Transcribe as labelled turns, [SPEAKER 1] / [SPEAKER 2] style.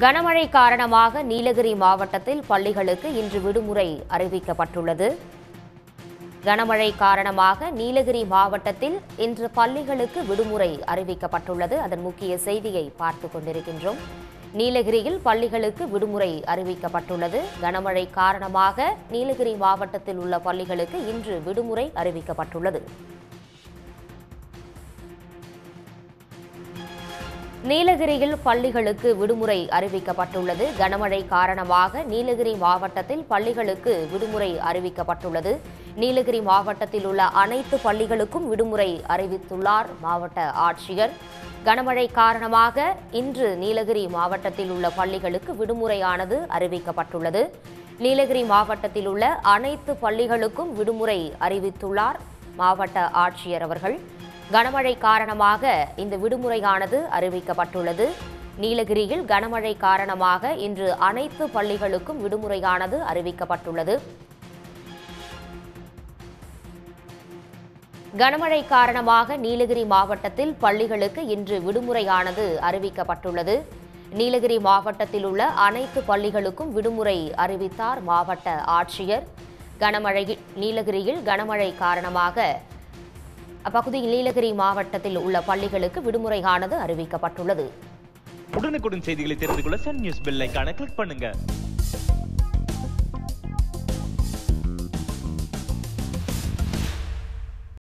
[SPEAKER 1] கனமழை காரணமாக நீலகிரி மாவட்டத்தில் பள்ளிகளுக்கு இன்று விடுமுறை அறிவிக்கப்பட்டுள்ளது கனமழை காரணமாக நீலகிரி மாவட்டத்தில் இன்று பள்ளிகளுக்கு விடுமுறை அறிவிக்கப்பட்டுள்ளது அதன் முக்கிய செய்தியை பார்த்துக் கொண்டிருக்கின்றோம் நீலகிரியில் பள்ளிகளுக்கு விடுமுறை அறிவிக்கப்பட்டுள்ளது கனமழை காரணமாக நீலகிரி மாவட்டத்தில் உள்ள பள்ளிகளுக்கு இன்று விடுமுறை அறிவிக்கப்பட்டுள்ளது நீலகிரியில் பள்ளிகளுக்கு விடுமுறை அறிவிக்கப்பட்டுள்ளது கனமழை காரணமாக நீலகிரி மாவட்டத்தில் பள்ளிகளுக்கு விடுமுறை அறிவிக்கப்பட்டுள்ளது நீலகிரி மாவட்டத்தில் உள்ள அனைத்து பள்ளிகளுக்கும் விடுமுறை அறிவித்துள்ளார் மாவட்ட ஆட்சியர் கனமழை காரணமாக இன்று நீலகிரி மாவட்டத்தில் உள்ள பள்ளிகளுக்கு விடுமுறையானது அறிவிக்கப்பட்டுள்ளது நீலகிரி மாவட்டத்தில் உள்ள அனைத்து பள்ளிகளுக்கும் விடுமுறை அறிவித்துள்ளார் மாவட்ட ஆட்சியர் அவர்கள் கனமழை காரணமாக இந்த விடுமுறையானது அறிவிக்கப்பட்டுள்ளது நீலகிரியில் கனமழை காரணமாக இன்று அனைத்து பள்ளிகளுக்கும் விடுமுறையானது அறிவிக்கப்பட்டுள்ளது கனமழை காரணமாக நீலகிரி மாவட்டத்தில் பள்ளிகளுக்கு இன்று விடுமுறையானது அறிவிக்கப்பட்டுள்ளது நீலகிரி மாவட்டத்தில் உள்ள அனைத்து பள்ளிகளுக்கும் விடுமுறை அறிவித்தார் மாவட்ட ஆட்சியர் கனமழை நீலகிரியில் கனமழை காரணமாக அப்பகுதியில் நீலகிரி மாவட்டத்தில் உள்ள பள்ளிகளுக்கு விடுமுறையானது அறிவிக்கப்பட்டுள்ளது
[SPEAKER 2] உடனுக்குடன் செய்திகளை தெரிந்து கொள்ள சன் நியூஸ் பெல் ஐகானை கிளிக் பண்ணுங்க